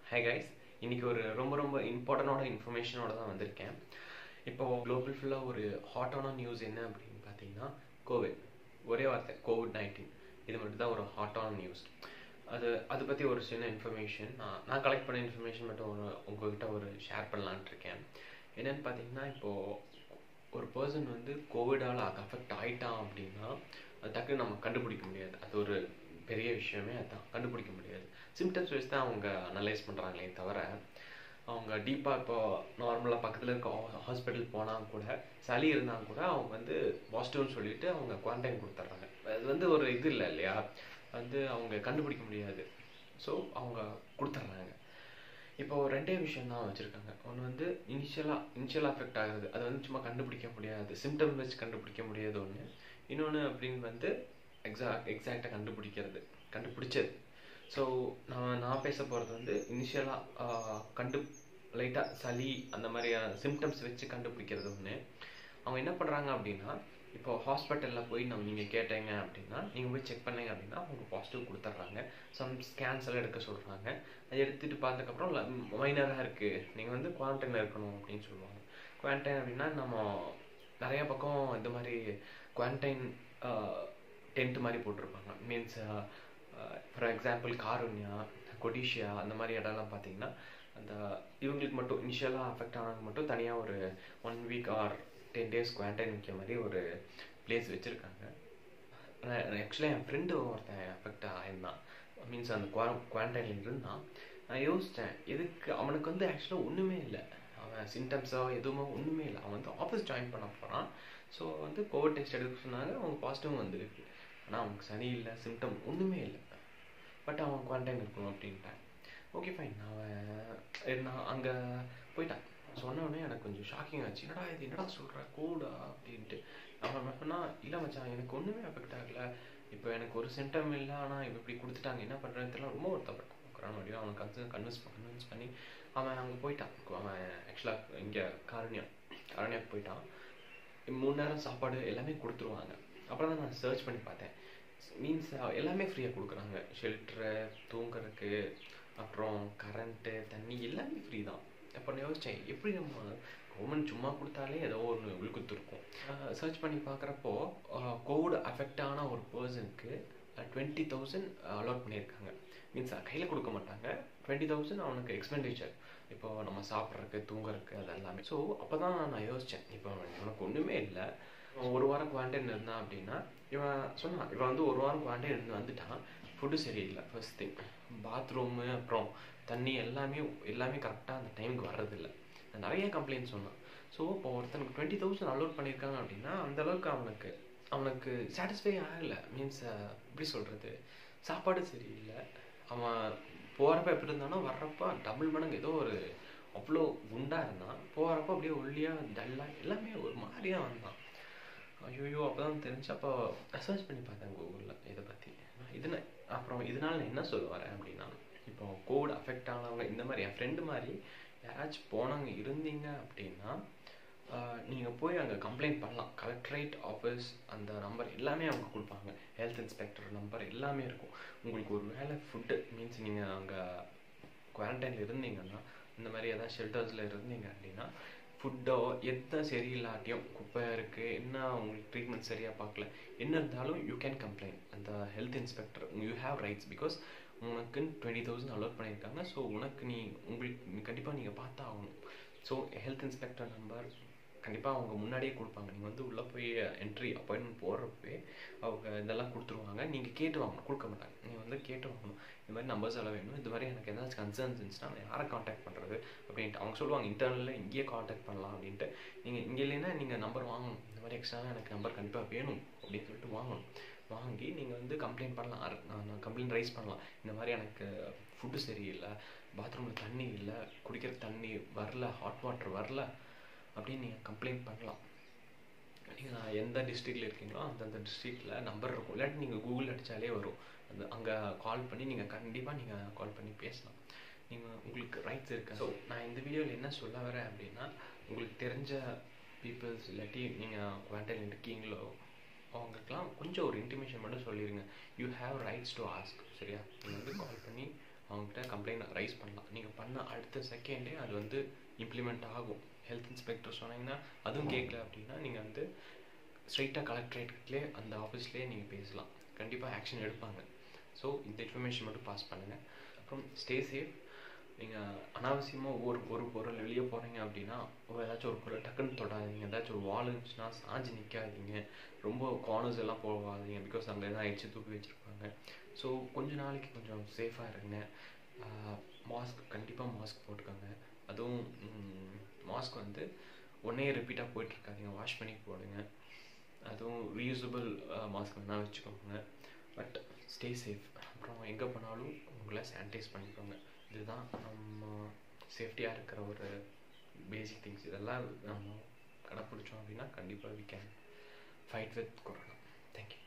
hi guys இன்னைக்கு ஒரு ரொம்ப ரொம்ப இம்பார்ட்டண்டான இன்ஃபர்மேஷனோட தான் வந்திருக்கேன் இப்போ குளோபல் ஃபுல்லாக ஒரு ஹாட்டான நியூஸ் என்ன அப்படின்னு பார்த்தீங்கன்னா கோவிட் ஒரே வார்த்தை கோவிட் நைன்டீன் இது மட்டும் தான் ஒரு ஹாட்டான நியூஸ் அது அதை பற்றி ஒரு சின்ன இன்ஃபர்மேஷன் நான் நான் கலெக்ட் பண்ண இன்ஃபர்மேஷன் மட்டும் ஒரு உங்ககிட்ட ஒரு ஷேர் பண்ணலான்ட்டு இருக்கேன் என்னன்னு பார்த்தீங்கன்னா இப்போது ஒரு பர்சன் வந்து கோவிடால் அஃபெக்ட் ஆயிட்டான் அப்படின்னா அது டக்குன்னு நம்ம கண்டுபிடிக்க முடியாது அது ஒரு பெரிய விஷயமே அதான் கண்டுபிடிக்க முடியாது சிம்டம்ஸ் வச்சு தான் அவங்க அனலைஸ் பண்ணுறாங்களே தவிர அவங்க டீப்பாக இப்போ நார்மலாக பக்கத்தில் இருக்க ஹாஸ்பிட்டல் போனால் கூட சளி இருந்தால் கூட அவங்க வந்து பாசிட்டிவ்னு சொல்லிட்டு அவங்க குவாரண்டைன் கொடுத்துட்றாங்க அது வந்து ஒரு இது இல்லை இல்லையா வந்து அவங்க கண்டுபிடிக்க முடியாது ஸோ அவங்க கொடுத்துட்றாங்க இப்போ ரெண்டே விஷயம் தான் வச்சுருக்காங்க ஒன்று வந்து இனிஷியலாக இனிஷியல் அஃபெக்ட் ஆகுது அது வந்து சும்மா கண்டுபிடிக்க முடியாது சிம்டம் வச்சு கண்டுபிடிக்க முடியாது ஒன்று இன்னொன்று அப்படின்னு வந்து எக்ஸாக்ட் எக்ஸாக்டாக கண்டுபிடிக்கிறது கண்டுபிடிச்சது ஸோ நான் நான் பேச போகிறது வந்து இனிஷியலாக கண்டு லைட்டாக சளி அந்த மாதிரியான சிம்டம்ஸ் வச்சு கண்டுபிடிக்கிறது ஒன்று அவங்க என்ன பண்ணுறாங்க அப்படின்னா இப்போ ஹாஸ்பிட்டலில் போய் நம்ம நீங்கள் கேட்டீங்க அப்படின்னா நீங்கள் போய் செக் பண்ணீங்க அப்படின்னா அவங்க பாசிட்டிவ் கொடுத்துட்றாங்க சம் ஸ்கேன்ஸ் எல்லாம் எடுக்க சொல்கிறாங்க அதை எடுத்துகிட்டு பார்த்ததுக்கப்புறம் மைனராக இருக்குது நீங்கள் வந்து குவாரண்டைனில் இருக்கணும் அப்படின்னு சொல்லுவாங்க குவாரண்டைன் அப்படின்னா நம்ம நிறைய பக்கம் இந்த மாதிரி குவாரண்டைன் டென்ட் மாதிரி போட்டிருப்பாங்க means for example Karunya Codissia அந்த மாதிரி இடம்லாம் பார்த்தீங்கன்னா அந்த இவங்களுக்கு மட்டும் இனிஷியலாக அஃபெக்ட் ஆனவங்க மட்டும் தனியாக ஒரு one week or ten days quarantine வைக்க மாதிரி ஒரு பிளேஸ் வச்சுருக்காங்க ஆக்சுவலாக என் ஃப்ரெண்டு ஒருத்தன் அஃபெக்ட் ஆயிருந்தான் மீன்ஸ் அந்த குவா குவாரண்டைனில் இருந்தான் நான் யோசித்தேன் எதுக்கு அவனுக்கு வந்து ஆக்சுவலாக ஒன்றுமே இல்லை அவன் சிம்டம்ஸோ எதுவுமே ஒன்றுமே இல்லை அவன் வந்து ஆஃபீஸ் ஜாயின் பண்ண போகிறான் ஸோ வந்து கோவிட் டெஸ்ட் எடுக்க சொன்னாங்க அவங்க பாசிட்டிவ் வந்துருக்கு ஆனால் அவனுக்கு சனி இல்லை சிம்டம் ஒன்றுமே இல்லை பட் அவன் குவாரண்டைன் இருக்கணும் அப்படின்ட்டான் ஓகே ஃபைன் அவன் நான் அங்கே போயிட்டான் சொன்ன உடனே எனக்கு கொஞ்சம் ஷாக்கிங் ஆச்சு என்னடா இது என்னடா சொல்கிற கூடா அப்படின்ட்டு அவன் சொன்னா இல்லை மச்சான் எனக்கு ஒன்றுமே அஃபெக்ட் ஆகலை இப்போ எனக்கு ஒரு சிம்டம் இல்லை ஆனால் இப்போ இப்படி கொடுத்துட்டாங்க என்ன பண்ணுறேன்னு தெரியல ரொம்ப வருத்தப்பட்டான் கொரோனா வழியும் அவன் கன்சன் கன்வின்ஸ் கன்வின்ஸ் பண்ணி அவன் அங்கே போயிட்டான் அவன் ஆக்சுவலாக இங்கே காரணியா காரணியாக்கு போயிட்டான் மூணு நேரம் சாப்பாடு எல்லாமே கொடுத்துருவாங்க அப்புறம் தான் நான் சர்ச் பண்ணி பார்த்தேன் மீன்ஸ் எல்லாமே ஃப்ரீயாக கொடுக்குறாங்க ஷெல்ட்ரு தூங்குறதுக்கு அப்புறம் கரண்ட்டு தண்ணி எல்லாமே ஃப்ரீ தான் அப்போ நான் யோசித்தேன் எப்படி நம்ம கவர்மெண்ட் சும்மா கொடுத்தாலே ஏதோ ஒன்று உள்குத்துருக்கும் சர்ச் பண்ணி பார்க்குறப்போ கோவிட் அஃபெக்ட் ஆன ஒரு பர்சனுக்கு டுவெண்ட்டி தௌசண்ட் அலாட் பண்ணியிருக்காங்க மீன்ஸ் கையில் கொடுக்க மாட்டாங்க டுவெண்ட்டி தௌசண்ட் அவனுக்கு எக்ஸ்பெண்டிச்சர் இப்போ நம்ம சாப்பிட்றதுக்கு தூங்குறதுக்கு அது எல்லாமே ஸோ அப்போ தான் நான் யோசித்தேன் இப்போ இவனுக்கு ஒன்றுமே இல்லை ஒரு வாரம் குவாரண்டைன் இருந்தான் அப்படின்னா இவன் சொன்னான் இவன் வந்து ஒரு வாரம் குவாரண்டைன் இருந்து வந்துட்டான் ஃபுட்டு சரியில்லை ஃபர்ஸ்ட் திங் பாத்ரூமு அப்புறம் தண்ணி எல்லாமே எல்லாமே கரெக்டாக அந்த டைமுக்கு வர்றதில்லை நிறைய கம்ப்ளைண்ட் சொன்னான் ஸோ இப்போ ஒருத்தனுக்கு டுவெண்ட்டி தௌசண்ட் அலோட் பண்ணியிருக்காங்க அப்படின்னா அந்தளவுக்கு அவனுக்கு அவனுக்கு சாட்டிஸ்ஃபை ஆகலை மீன்ஸ் எப்படி சொல்கிறது சாப்பாடு சரியில்லை அவன் போகிறப்ப எப்படி இருந்தானோ வர்றப்ப டபுள் மடங்கு ஏதோ ஒரு அவ்வளோ குண்டாக இருந்தான் போகிறப்ப அப்படியே ஒல்லியாக டல்லாக எல்லாமே ஒரு மாதிரியாக வந்தான் ஐயோ அப்போ தான் தெரிஞ்சு அப்போ சர்ச் பண்ணி பார்த்தேன் கூகுளில் இதை பற்றி இது அப்புறம் இதனால நான் என்ன சொல்ல வரேன் அப்படின்னா இப்போ கோவிட் அஃபெக்ட் ஆனவங்க இந்த மாதிரி என் ஃப்ரெண்டு மாதிரி யாராச்சும் போனவங்க இருந்தீங்க அப்படின்னா நீங்கள் போய் அங்கே கம்ப்ளைண்ட் பண்ணலாம் கலெக்டரேட் ஆஃபீஸ் அந்த நம்பர் எல்லாமே அவங்க கொடுப்பாங்க ஹெல்த் இன்ஸ்பெக்டர் நம்பர் எல்லாமே இருக்கும் உங்களுக்கு ஒரு வேலை ஃபுட்டு மீன்ஸ் நீங்கள் அங்கே குவாரண்டைனில் இருந்தீங்கன்னா இந்த மாதிரி ஏதாவது ஷெல்டர்ஸில் இருந்தீங்க அப்படின்னா ஃபுட்டோ எந்த சரியில்லாட்டியும் குப்பையாக இருக்குது என்ன உங்களுக்கு ட்ரீட்மெண்ட் சரியாக பார்க்கல என்ன இருந்தாலும் யூ கேன் கம்ப்ளைண்ட் அந்த health inspector you have rights because உனக்குன்னு டுவெண்ட்டி தௌசண்ட் அலோட் பண்ணியிருக்காங்க ஸோ உனக்கு நீ உங்களுக்கு கண்டிப்பாக நீங்கள் பார்த்தா ஆகணும் ஸோ ஹெல்த் இன்ஸ்பெக்டர் நம்பர் கண்டிப்பாக அவங்க முன்னாடியே கொடுப்பாங்க நீங்கள் வந்து உள்ளே போய் என்ட்ரி அப்பாயின்மெண்ட் போடுறப்பே அவங்க இதெல்லாம் கொடுத்துருவாங்க நீங்கள் கேட்டு வாங்கணும் கொடுக்க மாட்டாங்க நீங்கள் வந்து கேட்டு வாங்கணும் இந்த மாதிரி நம்பர்ஸ் எல்லாம் வேணும் இது மாதிரி எனக்கு ஏதாச்சும் கன்சர்ன்ஸ் இருந்துச்சுன்னா நான் யாரை காண்டாக்ட் பண்ணுறது அப்படின்ட்டு அவங்க சொல்லுவாங்க இன்டர்னலில் இங்கேயே காண்டாக்ட் பண்ணலாம் அப்படின்ட்டு நீங்கள் இங்கே இல்லைன்னா நீங்கள் நம்பர் வாங்கணும் இந்த மாதிரி எக்ஸ்ட்ரா எனக்கு நம்பர் கண்டிப்பாக வேணும் அப்படின்னு சொல்லிட்டு வாங்கணும் வாங்கி நீங்கள் வந்து கம்ப்ளைண்ட் பண்ணலாம் நான் கம்ப்ளைண்ட் ரைஸ் பண்ணலாம் இந்த மாதிரி எனக்கு ஃபுட்டு சரியில்லை பாத்ரூமில் தண்ணி இல்லை குடிக்கிற தண்ணி வரல ஹாட் வாட்டர் வரல அப்படின்னு நீங்கள் கம்ப்ளைண்ட் பண்ணலாம் நீங்கள் எந்த டிஸ்ட்ரிக்டில் இருக்கீங்களோ அந்தந்த டிஸ்ட்ரிக்டில் நம்பர் இருக்கும் இல்லாட்டி நீங்கள் கூகுள் அடித்தாலே வரும் அந்த அங்கே கால் பண்ணி நீங்கள் கண்டிப்பாக நீங்கள் கால் பண்ணி பேசலாம் நீங்கள் உங்களுக்கு ரைட்ஸ் இருக்குது ஸோ நான் இந்த வீடியோவில் என்ன சொல்ல வரேன் அப்படின்னா உங்களுக்கு தெரிஞ்ச பீப்புள்ஸ் இல்லாட்டி நீங்கள் குவாரண்டைன் இருக்கீங்களோ அவங்களுக்குலாம் கொஞ்சம் ஒரு இன்டிமேஷன் மட்டும் சொல்லிடுங்க you have rights to ask சரியா நீங்கள் வந்து கால் பண்ணி அவங்ககிட்ட கம்ப்ளைண்ட் ரைஸ் பண்ணலாம் நீங்கள் பண்ண அடுத்த செகண்டே அது வந்து இம்ப்ளிமெண்ட் ஆகும் ஹெல்த் இன்ஸ்பெக்டர் சொன்னீங்கன்னா அதுவும் கேட்கல அப்படின்னா நீங்கள் வந்து ஸ்ட்ரைட்டாக கலெக்டரேட்லேயே அந்த ஆஃபீஸ்லேயே நீங்கள் பேசலாம் கண்டிப்பாக ஆக்ஷன் எடுப்பாங்க ஸோ இந்த இன்ஃபர்மேஷன் மட்டும் பாஸ் பண்ணுங்கள் அப்புறம் ஸ்டே சேஃப் நீங்கள் அனாவசியமாக ஒரு ஒரு பொருள் வெளியே போகிறீங்க அப்படின்னா ஒரு ஏதாச்சும் ஒரு பொருள் டக்குன்னு தொடாதீங்க ஏதாச்சும் ஒரு வால் இருந்துச்சுன்னா சாஞ்சு நிற்காதீங்க ரொம்ப கார்னர்ஸ் எல்லாம் போகாதீங்க பிகாஸ் அங்கே எதாவது அடிச்சு தூக்கி வச்சுருப்பாங்க ஸோ கொஞ்ச நாளைக்கு கொஞ்சம் சேஃபாக இருங்க மாஸ்க் கண்டிப்பாக மாஸ்க் போட்டுக்கோங்க அதுவும் மாஸ்க் வந்து ஒன்னே ரிப்பீட்டாக போயிட்டுருக்காதீங்க வாஷ் பண்ணி போடுங்க அதுவும் ரீயூசபிள் மாஸ்க் வேணால் வச்சுக்கோங்க பட் ஸ்டே சேஃப் அப்புறம் எங்கே போனாலும் உங்களை சானிடைஸ் பண்ணிக்கோங்க இதுதான் நம்ம சேஃப்டியாக இருக்கிற ஒரு பேசிக் திங்ஸ் இதெல்லாம் நம்ம கடைப்பிடிச்சோம் அப்படின்னா கண்டிப்பாக we can fight with corona thank you